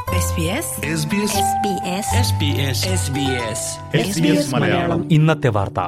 SBS Malayalam ഇന്നത്തെ വാർത്ത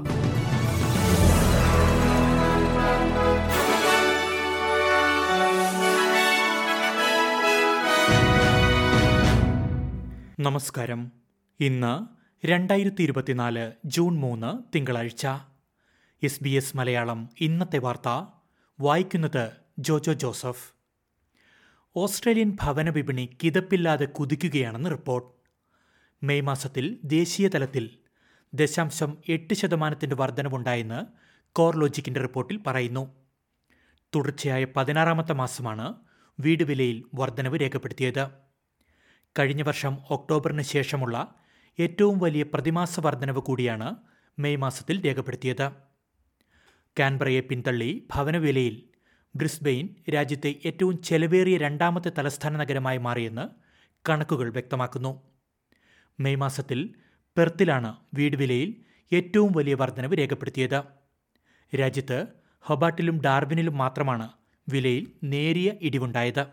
നമസ്കാരം ഇന്ന് രണ്ടായിരത്തി ഇരുപത്തിനാല് ജൂൺ മൂന്ന് തിങ്കളാഴ്ച എസ് ബി എസ് മലയാളം ഇന്നത്തെ വാർത്ത വായിക്കുന്നത് ജോജോ ജോസഫ് ഓസ്ട്രേലിയൻ ഭവന വിപണി കിതപ്പില്ലാതെ കുതിക്കുകയാണെന്ന് റിപ്പോർട്ട് മെയ് മാസത്തിൽ ദേശീയ തലത്തിൽ ദശാംശം എട്ട് ശതമാനത്തിന്റെ വർധനവുണ്ടായെന്ന് കോർ ലോജിക്കിന്റെ റിപ്പോർട്ടിൽ പറയുന്നു തുടർച്ചയായ പതിനാറാമത്തെ മാസമാണ് വീട് വിലയിൽ വർധനവ് രേഖപ്പെടുത്തിയത് കഴിഞ്ഞ വർഷം ഒക്ടോബറിന് ശേഷമുള്ള ഏറ്റവും വലിയ പ്രതിമാസ വർധനവ് കൂടിയാണ് മെയ് മാസത്തിൽ രേഖപ്പെടുത്തിയത് കാൻബറയെ പിന്തള്ളി ഭവനവിലയിൽ ബ്രിസ്ബെയിൻ രാജ്യത്തെ ഏറ്റവും ചെലവേറിയ രണ്ടാമത്തെ തലസ്ഥാന നഗരമായി മാറിയെന്ന് കണക്കുകൾ വ്യക്തമാക്കുന്നു മെയ് മാസത്തിൽ പെർത്തിലാണ് വീട് വിലയിൽ ഏറ്റവും വലിയ വർധനവ് രേഖപ്പെടുത്തിയത് രാജ്യത്ത് ഹൊബാട്ടിലും ഡാർബിനിലും മാത്രമാണ് വിലയിൽ നേരിയ ഇടിവുണ്ടായത്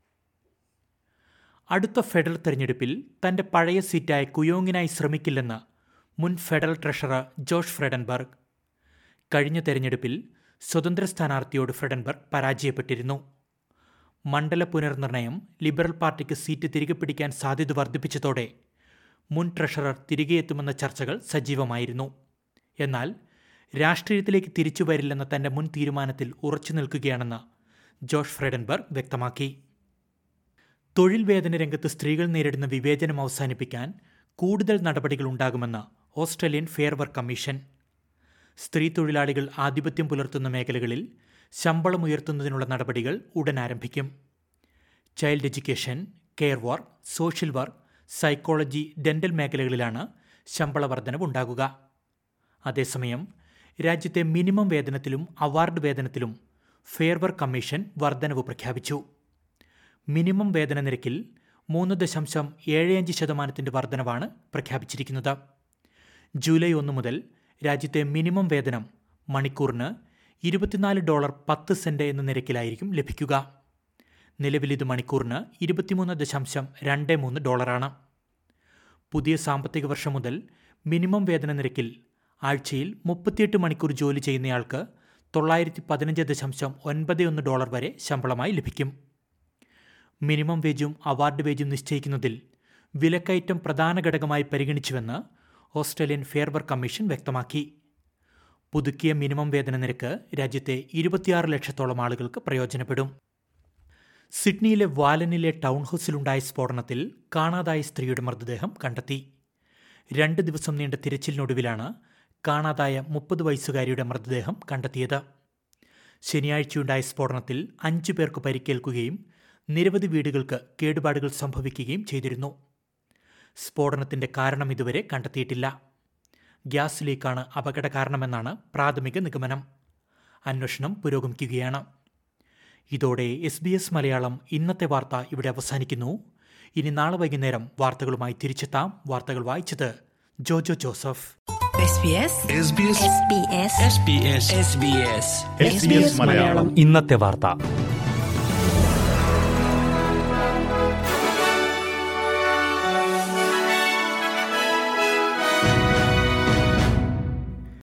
അടുത്ത ഫെഡറൽ തെരഞ്ഞെടുപ്പിൽ തന്റെ പഴയ സീറ്റായ കുയോങ്ങിനായി ശ്രമിക്കില്ലെന്ന് മുൻ ഫെഡറൽ ട്രഷറർ ജോഷ് ഫ്രെഡൻബർഗ് കഴിഞ്ഞ തെരഞ്ഞെടുപ്പിൽ സ്വതന്ത്ര സ്ഥാനാർത്ഥിയോട് ഫ്രെഡൻബർഗ് പരാജയപ്പെട്ടിരുന്നു മണ്ഡല പുനർനിർണയം ലിബറൽ പാർട്ടിക്ക് സീറ്റ് തിരികെ പിടിക്കാൻ സാധ്യത വർദ്ധിപ്പിച്ചതോടെ മുൻ ട്രഷറർ തിരികെ എത്തുമെന്ന ചർച്ചകൾ സജീവമായിരുന്നു എന്നാൽ രാഷ്ട്രീയത്തിലേക്ക് തിരിച്ചു വരില്ലെന്ന തന്റെ മുൻ തീരുമാനത്തിൽ ഉറച്ചു നിൽക്കുകയാണെന്ന് ജോഷ് ഫ്രെഡൻബർഗ് വ്യക്തമാക്കി തൊഴിൽ വേതന രംഗത്ത് സ്ത്രീകൾ നേരിടുന്ന വിവേചനം അവസാനിപ്പിക്കാൻ കൂടുതൽ നടപടികൾ ഉണ്ടാകുമെന്ന് ഓസ്ട്രേലിയൻ ഫെയർ വർക്ക് കമ്മീഷൻ സ്ത്രീ തൊഴിലാളികൾ ആധിപത്യം പുലർത്തുന്ന മേഖലകളിൽ ശമ്പളം ഉയർത്തുന്നതിനുള്ള നടപടികൾ ഉടൻ ആരംഭിക്കും child education care work social work psychology dental മേഖലകളിലാണ് ശമ്പള വർധനവ് ഉണ്ടാകുക അതേസമയം രാജ്യത്തെ മിനിമം വേതനത്തിലും അവാർഡ് വേതനത്തിലും ഫെയർ വർക്ക് കമ്മീഷൻ വർധനവ് പ്രഖ്യാപിച്ചു മിനിമം വേതന നിരക്കിൽ മൂന്ന് ദശാംശം ഏഴ് അഞ്ച് ശതമാനത്തിന്റെ വർധനവാണ് പ്രഖ്യാപിച്ചിരിക്കുന്നത് ജൂലൈ ഒന്ന് മുതൽ രാജ്യത്തെ മിനിമം വേതനം മണിക്കൂറിന് ഇരുപത്തിനാല് ഡോളർ പത്ത് സെന്റ് എന്ന നിരക്കിലായിരിക്കും ലഭിക്കുക നിലവിൽ ഇത് മണിക്കൂറിന് ഇരുപത്തിമൂന്ന് ദശാംശം രണ്ട് മൂന്ന് ഡോളറാണ് പുതിയ സാമ്പത്തിക വർഷം മുതൽ മിനിമം വേതന നിരക്കിൽ ആഴ്ചയിൽ മുപ്പത്തിയെട്ട് മണിക്കൂർ ജോലി ചെയ്യുന്നയാൾക്ക് തൊള്ളായിരത്തി പതിനഞ്ച് ദശാംശം ഒൻപത് ഒന്ന് ഡോളർ വരെ ശമ്പളമായി ലഭിക്കും മിനിമം വേജും അവാർഡ് വേജും നിശ്ചയിക്കുന്നതിൽ വിലക്കയറ്റം പ്രധാന ഘടകമായി പരിഗണിച്ചുവെന്ന് ഓസ്ട്രേലിയൻ ഫെയർ വർക്ക് കമ്മീഷൻ വ്യക്തമാക്കി പുതുക്കിയ മിനിമം വേതന നിരക്ക് രാജ്യത്തെ ഇരുപത്തിയാറ് ലക്ഷത്തോളം ആളുകൾക്ക് പ്രയോജനപ്പെടും സിഡ്നിയിലെ വാലനിലെ ടൗൺ ഹൗസിലുണ്ടായ സ്ഫോടനത്തിൽ കാണാതായ സ്ത്രീയുടെ മൃതദേഹം കണ്ടെത്തി രണ്ട് ദിവസം നീണ്ട തിരച്ചിലിനൊടുവിലാണ് കാണാതായ മുപ്പത് വയസ്സുകാരിയുടെ മൃതദേഹം കണ്ടെത്തിയത് ശനിയാഴ്ചയുണ്ടായ സ്ഫോടനത്തിൽ അഞ്ചു പേർക്ക് പരിക്കേൽക്കുകയും നിരവധി വീടുകൾക്ക് കേടുപാടുകൾ സംഭവിക്കുകയും ചെയ്തിരുന്നു സ്ഫോടനത്തിന്റെ കാരണം ഇതുവരെ കണ്ടെത്തിയിട്ടില്ല ഗ്യാസ് ലീക്കാണ് അപകട കാരണമെന്നാണ് പ്രാഥമിക നിഗമനം അന്വേഷണം പുരോഗമിക്കുകയാണ് ഇതോടെ എസ് ബി എസ് മലയാളം ഇന്നത്തെ വാർത്ത ഇവിടെ അവസാനിക്കുന്നു ഇനി നാളെ വൈകുന്നേരം വാർത്തകളുമായി തിരിച്ചെത്താം വാർത്തകൾ വായിച്ചത് ജോജോ ജോസഫ് SBS ഇന്നത്തെ വാർത്ത